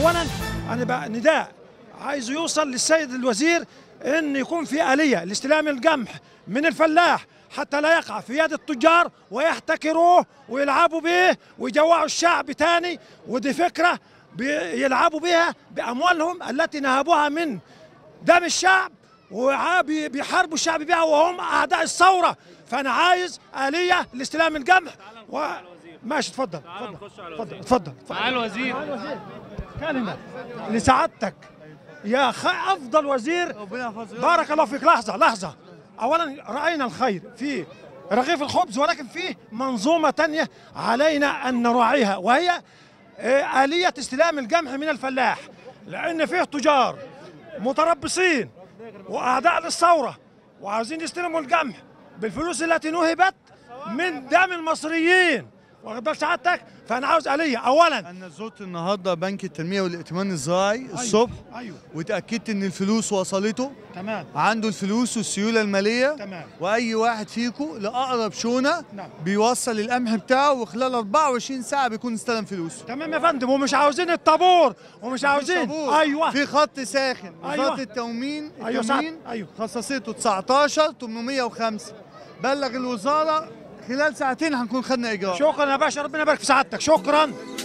اولا انا بقى نداء عايز يوصل للسيد الوزير ان يكون في اليه لاستلام القمح من الفلاح حتى لا يقع في يد التجار ويحتكروه ويلعبوا به ويجوعوا الشعب تاني ودي فكره بيلعبوا بها باموالهم التي نهبوها من دم الشعب وبيحاربوا الشعب بها وهم اعداء الثوره فانا عايز اليه لاستلام القمح و... ماشي اتفضل اتفضل اتفضل اتفضل معالي الوزير كلمه لسعادتك يا خ... افضل وزير بارك الله فيك لحظه لحظه اولا راينا الخير في رغيف الخبز ولكن فيه منظومه تانية علينا ان نراعيها وهي آه، اليه استلام القمح من الفلاح لان فيه تجار متربصين واعداء للثوره وعاوزين يستلموا القمح بالفلوس التي نهبت من دم المصريين واخد بال سعادتك فانا عاوز اليه اولا انا زرت النهارده بنك التنميه والائتمان الزراعي الصبح ايوه وتاكدت ان الفلوس وصلته تمام عنده الفلوس والسيوله الماليه تمام. واي واحد فيكم لاقرب شونه نعم. بيوصل القمح بتاعه وخلال 24 ساعه بيكون استلم فلوسه تمام يا فندم ومش عاوزين الطابور ومش عاوزين طابور. ايوه في خط ساخن أيوة. وزاره التموين أيوة صح. التموين أيوة. خصصته 19 805 بلغ الوزاره خلال ساعتين هنكون خدنا اجراء شكرا يا باشا ربنا يبارك في سعادتك شكرا